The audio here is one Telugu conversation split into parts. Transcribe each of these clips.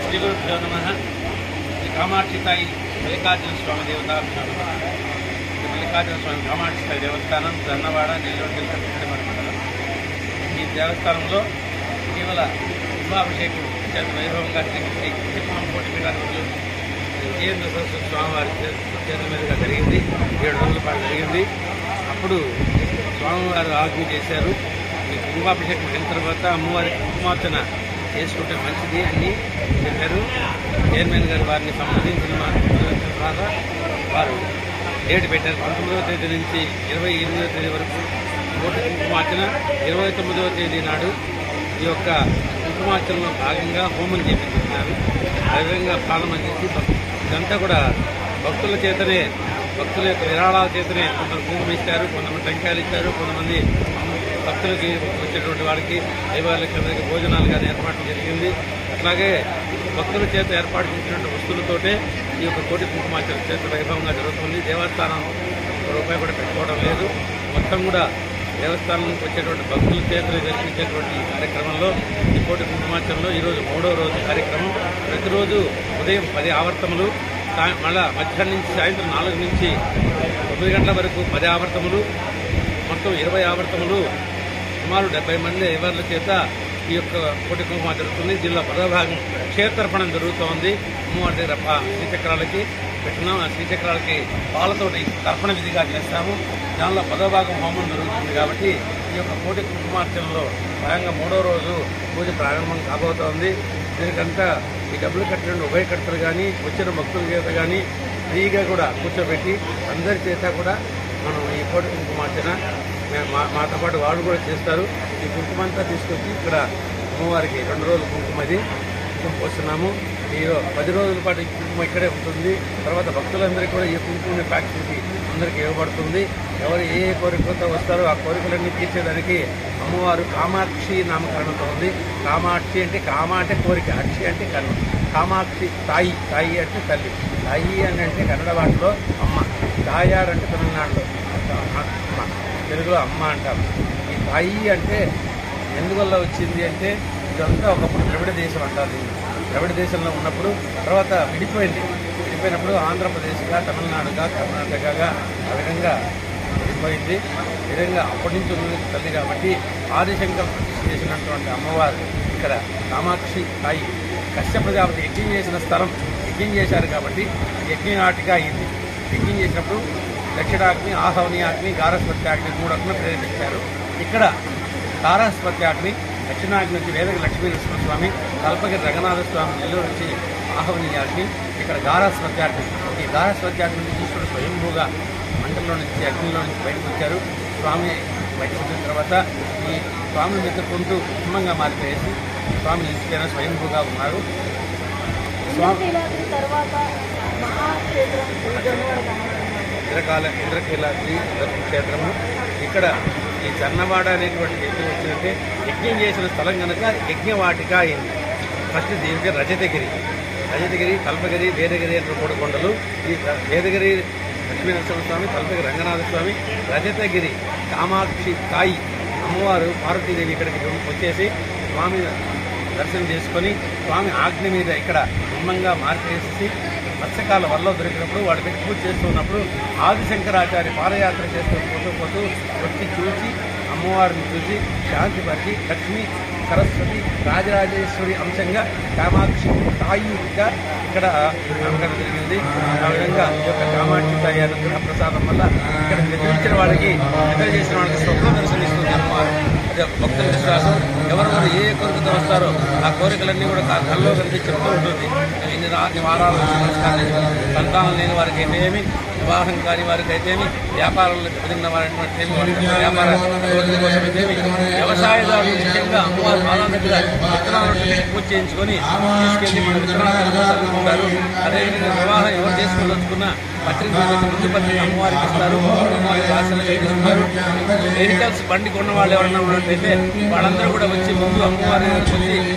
శ్రీ గురుభ్యో నమ శ్రీ కామాక్షి తాయి మల్లికార్జున స్వామి దేవతాభిషేకం శ్రీ మల్లికార్జున స్వామి కామాక్షి తాయి దేవస్థానం జన్నవాడ నెల్లూరు జిల్లా తిరుమల మండలం ఈ దేవస్థానంలో ఇటీవల కుంభాభిషేకం అత్యంత వైభవంగా శ్రీ శ్రీ చిక్కమంకోటి పీఠాధిపతులు జీవేంద్ర సరస్వతి స్వామివారి చే- చేతుల మీదుగా జరిగింది ఏడు రోజుల పాటు జరిగింది అప్పుడు స్వామివారు ఆజ్ఞ చేశారు ఈ కుంభాభిషేకం అయిన తర్వాత అమ్మవారి కుంకుమార్చన చేసుకుంటే మంచిది అని చెప్పారు చైర్మన్ గారు వారిని సంప్రదించిన మా- తర్వాత వారు డేట్ పెట్టారు పంతొమ్మిదవ తేదీ నుంచి ఇరవై ఎనిమిదవ తేదీ వరకు కోటి కుంకుమార్చన ఇరవై తొమ్మిదవ తేదీ నాడు ఈ యొక్క కుంకుమార్చనలో భాగంగా హోమం చేపించుకున్నారు అదేవిధంగా ప్రాణం అందించి భక్- ఇదంతా కూడా భక్తుల చేతనే భక్తుల యొక్క విరాళాల చేతనే కొందరు కుంకుమ ఇస్తారు కొంతమంది టెంకాయలు ఇస్తారు కొంతమంది భక్తులకి వచ్చేటువంటి వారికి దైవాలకి అందరికీ భోజనాలు కానీ ఏర్పాటు జరిగింది అట్లాగే భక్తుల చేత ఏర్పాటు చేసినటువంటి వస్తువులతోటే ఈ యొక్క కోటి కుంకుమార్చన చేత వైభవంగా జరుగుతుంది దేవస్థానం ఒక రూపాయి కూడా పెట్టుకోవడం లేదు మొత్తం కూడా దేవస్థానానికి వచ్చేటువంటి భక్తుల చేతులు జరిపించేటువంటి ఈ కార్యక్రమంలో ఈ కోటి కుంకుమార్చనలో ఈరోజు మూడో రోజు కార్యక్రమం ప్రతిరోజు ఉదయం పది ఆవర్తములు సాయం- మళ్ళా మధ్యాహ్నం నుంచి సాయంత్రం నాలుగు నుంచి తొమ్మిది గంటల వరకు పది ఆవర్తములు మొత్తం ఇరవై ఆవర్తములు సుమారు డెబ్బై మంది ఎవరిల చేత ఈ యొక్క కోటి కుంకుమ జరుగుతుంది జిల్లా పదభాగం క్షేత్రపణం జరుగుతోంది అమ్మవారి దగ్గర పా- శ్రీచక్రాలకి పెట్టినాం ఆ శ్రీచక్రాలకి పాలతోటి తర్పణ విధిగా చేస్తాము దానిలో పదభాగం హోమం జరుగుతుంది కాబట్టి ఈ యొక్క కోటి కుంకుమార్చనలో భాగంగా మూడో రోజు పూజ ప్రారంభం కాబోతోంది దీనికంతా ఈ డబ్బులు కట్టిన ఉభయకర్తలు కానీ వచ్చిన భక్తుల చేత కానీ ఫ్రీగా కూడా కూర్చోబెట్టి అందరి చేత కూడా మనం ఈ కోటి కుంకుమార్చన మే- మా మాతో పాటు వాళ్ళు కూడా చేస్తారు ఈ కుంకుమంతా తీసుకొచ్చి ఇక్కడ అమ్మవారికి రెండు రోజులు కుంకుమ ఇది కుంకుమ పోస్తున్నాము ఈ పది రోజుల పాటు ఈ కుంకుమ ఇక్కడే ఉంటుంది తర్వాత భక్తులందరికీ కూడా ఈ కుంకుమని ప్యాక్ చేసి అందరికీ ఇవ్వబడుతుంది ఎవరు ఏ ఏ కోరికలతో వస్తారో ఆ కోరికలన్నీ తీర్చేదానికి అమ్మవారు కామాక్షి నామకరణంతో ఉంది కామాక్షి అంటే కామ అంటే కోరిక అక్షి అంటే కన్ను కామాక్షి తాయి తాయి అంటే తల్లి తాయి అని అంటే కన్నడ భాషలో అమ్మ తాయారు అంటే తమిళనాడులో అమ్మ తెలుగులో అమ్మ అంటాం ఈ తాయి అంటే ఎందువల్ల వచ్చింది అంటే ఇదంతా ఒకప్పుడు ద్రవిడ దేశం అంటారు దీన్ని. ద్రవిడ దేశంలో ఉన్నప్పుడు తర్వాత విడిపోయింది విడిపోయినప్పుడు ఆంధ్రప్రదేశ్గా తమిళనాడుగా కర్ణాటకగా ఆ విధంగా విడిపోయింది ఈ విధంగా అప్పటి నుంచి ఉన్న తల్లి కాబట్టి ఆదిశంకర్ ప్రతిష్ఠ చేసినటువంటి అమ్మవారు ఇక్కడ కామాక్షి తాయి కశ్యప ప్రజాపతి యజ్ఞం చేసిన స్థలం యజ్ఞం చేశారు కాబట్టి యజ్ఞనాటిగా అయింది యజ్ఞం చేసినప్పుడు దక్షిణాగ్ని ఆహవనీయాగ్ని గారస్వత్యాగ్ని మూడు అగ్ని ప్రేరేపించారు ఇక్కడ గారస్వత్యాగ్ని దక్షిణాగ్ని నుంచి వేదక లక్ష్మీ నరసింహస్వామి కల్పగిరి రంగనాథ స్వామి నెల్లూరు నుంచి ఆహవనీయాగ్ని ఇక్కడ గారస్వత్యాగ్ని ఈ గారస్వత్యాగ్ని నుంచి ఈశ్వరుడు స్వయంభూగా మంటల్లో నుంచి అగ్నిలో నుంచి బయటకు వచ్చారు స్వామి బయటకు వచ్చిన తర్వాత ఈ స్వామిని వెతుక్కుంటూ సింహంగా మారిపోయేసి స్వామి నిలిచిపోయిన స్వయంభూగా ఉన్నారు స్వామి ఇంద్రకీలాద్రి తర్వాత మహాక్షేత్రం జొన్నవాడ ఇంద్రకాల ఇంద్రకీలాద్రి క్షేత్రము ఇక్కడ ఈ చన్నవాడ అనేటువంటి యజ్ఞం వచ్చిందంటే యజ్ఞం చేసిన స్థలం కనుక యజ్ఞవాటిక అయింది ఫస్ట్ దీనికి రజతగిరి రజతగిరి కల్పగిరి వేదగిరి అనే మూడు కొండలు ఈ ర- వేదగిరి లక్ష్మీనరసింహ స్వామి కల్పగిరి రంగనాథ స్వామి రజతగిరి కామాక్షి తాయి అమ్మవారు పార్వతీదేవి ఇక్కడికి వచ్చేసి స్వామి దర్శనం చేసుకొని స్వామి ఆజ్ఞ మీద ఇక్కడ బ్రహ్మంగా మార్చేసి మత్స్యకాల వల్ల దొరికినప్పుడు వాడు పెట్టి పూజ చేస్తున్నప్పుడు ఆదిశంకరాచార్య పాదయాత్ర చేస్తూ పోతూ పోతూ వచ్చి చూసి అమ్మవారిని చూసి శాంతిపరిచి లక్ష్మి సరస్వతి రాజరాజేశ్వరి అంశంగా కామాక్షి తాయిగా ఇక్కడ నామకరణం జరిగింది ఆ విధంగా ఈ యొక్క కామాక్షి తాయి అనుగ్రహ ప్రసాదం వల్ల ఇక్కడ నిద్రించిన వాడికి నిద్ర చేసిన వాడికి స్వప్న దర్శనిస్తుంది అమ్మవారు అది ఒక భక్తుల విశ్వాసం ఎవరెవరు ఏ కోరికతో వస్తారో ఆ కోరికలన్నీ కూడా కా- కల్లో కనిపించి చెప్తూ ఉంటుంది ఇన్ని రా ఇన్ని వారాలు నమస్కారం చేసి సంతానం లేని వారికి అయితే ఏమి వివాహం కాని వారికి అయితే ఏమి వ్యాపారంలో దెబ్బతిన్న వారికి ఏమి వారి యొక్క వ్యాపార అభివృద్ధి కోసం అయితే ఏమి వ్యవసాయదారులు ముఖ్యంగా అమ్మవారి పాదాల దగ్గర విత్తనాలు పెట్టి పూజ చేయించుకొని తీసుకెళ్లి మన విత్తనాలు చదువుకుంటారు అదేవిధంగా వివాహం ఎవరు చేసుకోదలుచుకున్నా పత్రిక మీద పెట్టి ముందు పత్రిక అమ్మవారికి ఇస్తారు అమ్మవారికి ఆశలు ఇస్తారు వెహికల్స్ బండి కొన్న వాళ్ళు ఎవరన్నా ఉన్నట్లయితే వాళ్ళందరూ కూడా వచ్చి ముందు అమ్మవారి దగ్గరికి వచ్చి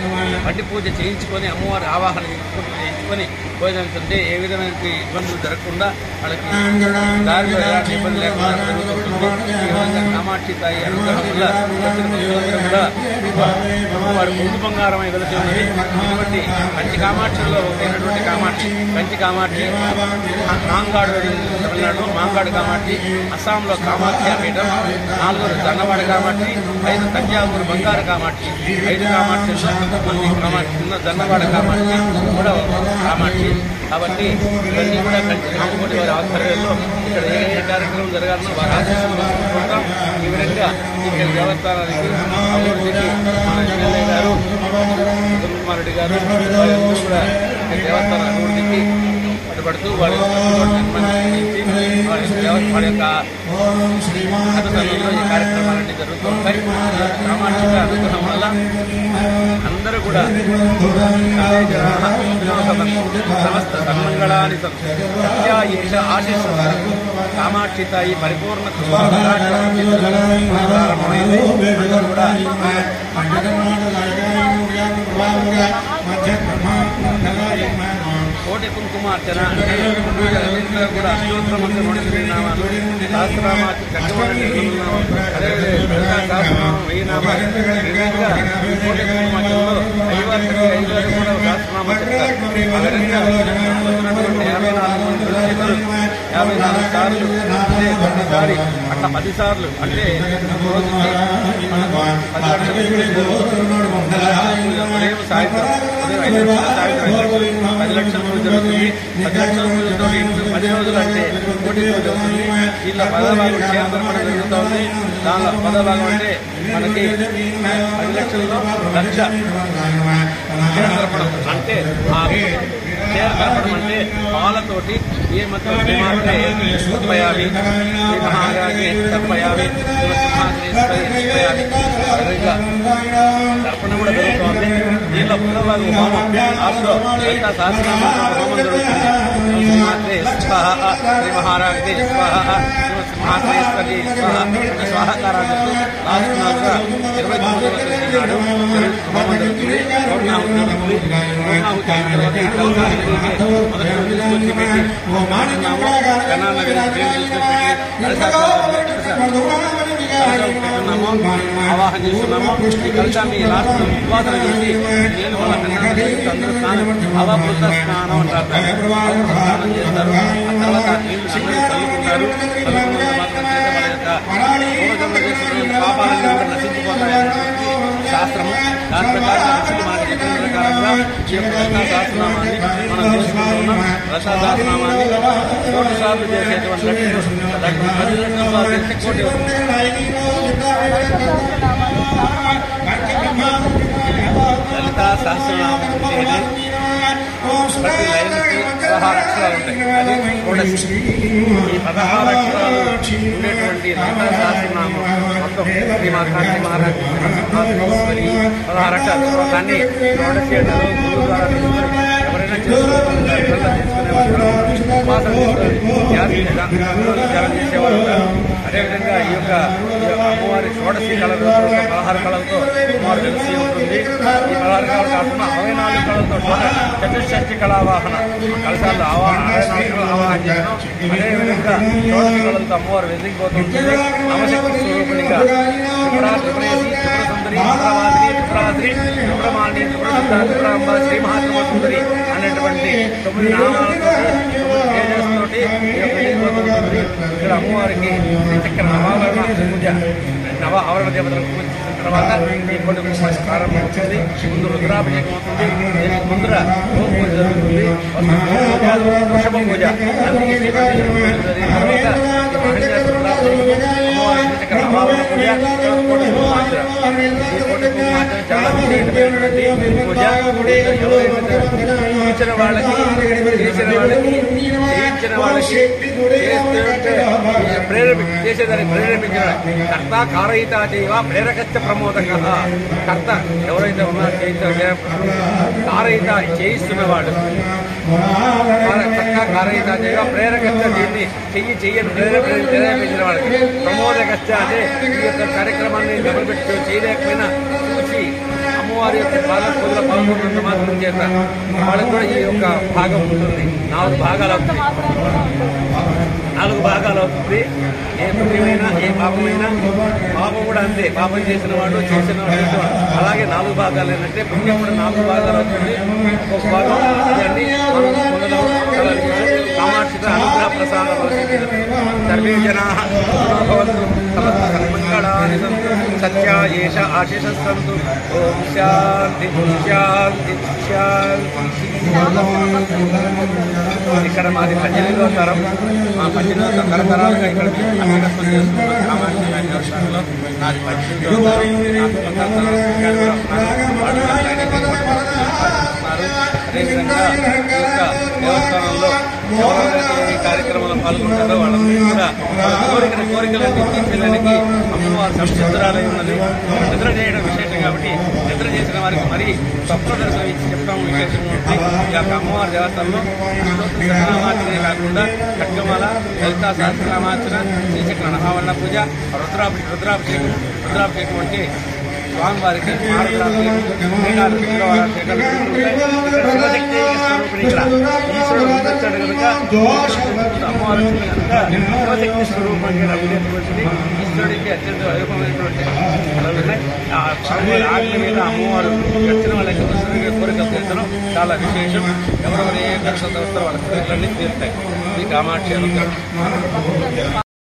మట్టి పూజ చేయించుకొని అమ్మవారి ఆవాహన చేసుకొని చేయించుకొని భోజనంతుంటే ఏ విధమైన ఇబ్బందులు జరగకుండా వాళ్ళకి దారిలో ఎలాంటి ఇబ్బంది లేకుండా జరుగుతుంటుంది ఈ విధంగా కామాక్షి తాయి అనుగ్రహం వల్ల వచ్చిన భక్తులందరూ కూడా వారి ముందు బంగారమై వెలిసి ఉన్నది ఇటువంటి కంచి కామాక్షిలో ఒకటైనటువంటి కామాక్షి కంచి కామాక్షి మాంగాడు తమిళనాడు మాంగాడు కామాక్షి అస్సాంలో కామాఖ్య పీఠం నాలుగోది దండవాడ కామాక్షి ఐదు తంజావూరు బంగారు కామాక్షి ఐదు కామాక్షిలో మంది కామాక్షి ఉన్న దండవాడ కామాక్షి కూడా కామాక్షి కాబట్టి ఇవన్నీ కూడా కంచి కామకోటి వారి ఆధ్వర్యంలో ఇక్కడ ఏ ఏ కార్యక్రమం జరగాలన్నా వారి ఆశీస్సులు తీసుకుంటాం ఈ విధంగా ఇక్కడ దేవస్థానానికి అభివృద్ధికి మన ఎమ్మెల్యే గారు ఉత్తమ్ కుమార్ రెడ్డి గారు వారందరూ కూడా ఈ దేవస్థాన అభివృద్ధికి పట్టుబడుతూ వాళ్ళ వాళ్ళ దేవ- వాళ్ళ యొక్క ఆధ్వర్యంలో ఈ కార్యక్రమాలన్నీ జరుగుతూ ఉంటాయి సామాజిక అనుగ్రహం వల్ల అందరూ కూడా సమస్త సన్మంగళాన్ని సత్యాయేష ఆశీస్సు కామాక్షి తాయి పరిపూర్ణ ప్రారంభమైంది అందరూ కూడా కోటి కుంకుమార్చన అంటే పూజలన్నింటిలో కూడా అష్టోత్తర మంత్రం నూట ఎనిమిది నామాలు సహస్రనామాలు కట్టుబడి నిర్మలనామాలు అదేవిధంగా లలితా సహస్రనామం వెయ్యి నామాలు ఈ విధంగా ఈ కోటి కుంకుమార్చనలో ఐవారికి ఐదువారు కూడా సహస్రనామం చెప్తారు ఆ విధంగా వచ్చినటువంటి యాభై నాలుగు మంది ఋషులు యాభై నాలుగు సార్లు అంటే ప్రతిసారి అట్లా పది సార్లు అంటే రోజుకి పది లక్షల ఉదయం సాయంత్రం ఉదయం ఐదు లక్షల సాయంత్రం ఐదు లక్షలు పది లక్షల పూజ జరుగుతుంది పది లక్షల పూజతో ఇంట్లో పది రోజులు అంటే కోటి పూజ అవుతుంది దీనిలో పదభాగం క్షేత్రపడం జరుగుతుంది దానిలో పదభాగం అంటే మనకి పది లక్షల్లో లక్ష క్షేత్రపడం అంటే ఆ క్షేత్రపడం అంటే పాలతోటి ఏ మొత్తం శ్రీమాత్రే తప్పయావి శ్రీ మహారాజే తప్పయావి తప్పయావి విధంగా తర్పణ కూడా జరుగుతోంది దీనిలో పునర్వాగు హోమం ఆస్లో లలితా సహస్రనామ హోమం జరుగుతుంది శ్రీమాత్రే స్వాహ శ్రీ మహారాజే స్వాహ సింహాసనేశ్వరి స్వాహ స్వాహకారాలు లాస్ట్ నాలుగా ఇరవై తొమ్మిదవ తేదీ నాడు హోమం జరుగుతుంది పూర్ణాహుతి జరుగుతుంది పూర్ణాహుతి అయిన తర్వాత ఈ కలశాన్ని తిరిగి మొదటి రోజు తీసుకొచ్చి పెట్టి మాట్లాడినాము కన్నాన్న పెట్టుకున్నాము ఆవాహన చేస్తున్నాము ఈ కలశాన్ని లాస్ట్ ఉద్వాసన చేసి నేను వాళ్ళ కన్నాన్న అందరూ స్నానం అవబృత స్నానం అంటారు దాన్ని. స్నానం చేస్తారు ఆ తర్వాత నీళ్లు అందరూ చల్లుకుంటారు చల్లుకున్నంత మాత్రం చేత మన యొక్క పూర్వజన్మ చేసిన పాపాలన్నీ కూడా నశించిపోతాయనేటువంటి శాస్త్రము దాని ప్రకారం ఋషులు మనకి చెప్పిన ప్రకారంగా ఈ యొక్క లలితా సహస్రనామాన్ని మనం చేసుకుంటూ ఉన్నాం లలితా సహస్రనామాన్ని కోటి సార్లు చేసేటువంటి లక్ష్యం లక్ష్యం పది లక్షల సార్లు చేస్తే కోటి అవుతుంది లలితా సహస్రనామం ఉండేది ప్రతి లైన్కి పదహారు అక్షరాలు ఉంటాయి అది షోడశి ఈ పదహారు అక్షరాలు ఉండేటువంటి లలితా సహస్రనామం మొత్తం శ్రీ మాతాజీ మహారాజ్ సింహాసనేశ్వరి పదహారు అక్షరాలు దాన్ని షోడశి అంటారు గురువు ద్వారా తీసుకొని ఎవరైనా చేసుకుంటారు ఎవరైనా చేసుకునేవారు ఉపాసన చేస్తారు ధ్యానం చేస్తారు ధ్యానం చేసేవారు ఉంటారు అదేవిధంగా ఈ యొక్క ఈ యొక్క అమ్మవారి షోడశి కళలతో పదహారు కళలతో అమ్మవారు వెలిసి ఉంటుంది ఈ పదహారు కళలు కాకుండా అరవై నాలుగు కళలతో చతుషష్టి కళావాహన కలశాలు ఆవాహన అరవై నాలుగు కళలు ఆవాహన చేయడం అదేవిధంగా షోడశి కళలతో అమ్మవారు వెలిగిపోతుంటుంది నవశక్తి స్వరూపునిగా త్రిపుర త్రిపురేసి త్రిపుర సుందరి త్రిపురవాదిని త్రిపురాద్రి త్రిపురమాలిని త్రిపురసుందర త్రిపురాంబ శ్రీ మహాత్మ సుందరి అనేటువంటి తొమ్మిది నామాలతో తొమ్మిది తేజస్తోటి ఈ యొక్క వెలిగిపోతుంటుంది ఇక్కడ అమ్మవారికి శ్రీచక్ర నవావరణ పూజ నవ ఆవరణ దేవతలకు పూజ చేసిన తర్వాత ఈ కొండ పూజ ప్రారంభమవుతుంది ముందు రుద్రాభిషేకం అవుతుంది దీనికి ముందర గో పూజ జరుగుతుంది వస్తు పూజ వృషభ పూజ అందుకే శ్రీపతి పూజ జరిగిన తర్వాత ఈ మహిళ రుద్రాభిషేకం, అమ్మవారి శ్రీచక్ర నవావరణ పూజ కోటి కుంకుమార్చన. ఈ కోటి కుంకుమార్చన చాలా విశేషమైనటువంటి పూజ ఎవరైతే ఇచ్చిన వాళ్ళకి చేసిన వాళ్ళకి చేయించిన వాళ్ళకి చేస్తుంటే ప్రేరేపి చేసేదాన్ని ప్రేరేపించిన కర్త కారయిత దేవ ప్రేరకత్య ప్రమోదక కర్త ఎవరైతే ఉన్నారో చేయించిన కారయిత చేయిస్తున్నవాడు కర్త కారయిత దేవ ప్రేరకత్య దీన్ని చెయ్యి చెయ్యని ప్రేరేపి ప్రేరేపించిన వాళ్ళకి ప్రమోదకత్య అంటే ఈ యొక్క కార్యక్రమాన్ని మొదలుపెట్టి చేయలేకపోయినా చూసి అమ్మవారి అమ్మవారి యొక్క పాలకుల్లో పాల్గొన్నంత మాత్రం చేత వాళ్ళకి కూడా ఈ యొక్క భాగం ఉంటుంది నాలుగు భాగాలు అవుతుంది నాలుగు భాగాలు అవుతుంది ఏ పుణ్యమైనా ఏ పాపమైనా పాపం కూడా అంతే పాపం చేసిన వాడు చేసిన వాడు అలాగే నాలుగు భాగాలు ఏంటంటే పుణ్యం కూడా నాలుగు భాగాలు అవుతుంది ఒక భాగం ఇవన్నీ మనం పొందడం చాలా విశేషం. కామాక్షిత అనుగ్రహ ప్రసాద సర్వే జనా భవంతు సమస్త సన్మంగళాని సంతు సత్య ఏష ఆశిష సంతు ఓం శాంతి శాంతి శాంతి ఇక్కడ మాది పద్దెనిమిదవ తరం మా పద్దెనిమిదవ తరతరాలుగా ఇక్కడ అభివృద్ధి చేస్తున్నాం కామాక్షి గారి దేవస్థానంలో నాది పద్దెనిమిదవ తరం నాకు కొందరు తరాలు వాళ్ళు ఉన్నారు. అదేవిధంగా ఈ యొక్క దేవస్థానంలో ఎవరెవరైతే ఈ కార్యక్రమంలో పాల్గొంటారో వాళ్ళందరూ కూడా వాళ్ళ కోరికల కోరికలన్నీ తీర్చడానికి అమ్మవారు సంసిద్ధురాలై ఉన్నది నిద్ర చేయడం విశేషం కాబట్టి నిద్ర చేసిన వారికి మరి స్వప్న దర్శనం ఇచ్చి చెప్పడం విశేషం ఉంటుంది ఈ యొక్క అమ్మవారి దేవస్థానంలో సహస్రనామార్చనే కాకుండా ఖడ్గమాల లలితా సహస్రనామార్చన శ్రీచక్ర నహావరణ పూజ రుద్రాభి రుద్రాభిషేకం రుద్రాభిషేకం అంటే స్వామివారికి మారుతాలు మేఘాలు శుక్రవారం శేఖలు ఇక్కడ శివశక్తి స్వరూపిణి ఇక్కడ ఈశ్వరుడు ముందొచ్చాడు కనుక అమ్మవారు వచ్చింది కనుక శివశక్తి స్వరూపంగా రమ్యమైనటువంటిది ఈశ్వరుడికి అత్యంత వైభవమైనటువంటి కళలు ఉన్నాయి ఆ స్వామివారి ఆజ్ఞ మీద అమ్మవారు వచ్చిన వాళ్ళకి వస్తున్న కోరికలు తీర్చడం చాలా విశేషం ఎవరెవరు ఏ కోరికలు వస్తారో వాళ్ళ కోరికలన్నీ తీరుతాయి ఈ కామాక్షి అనుగ్రహం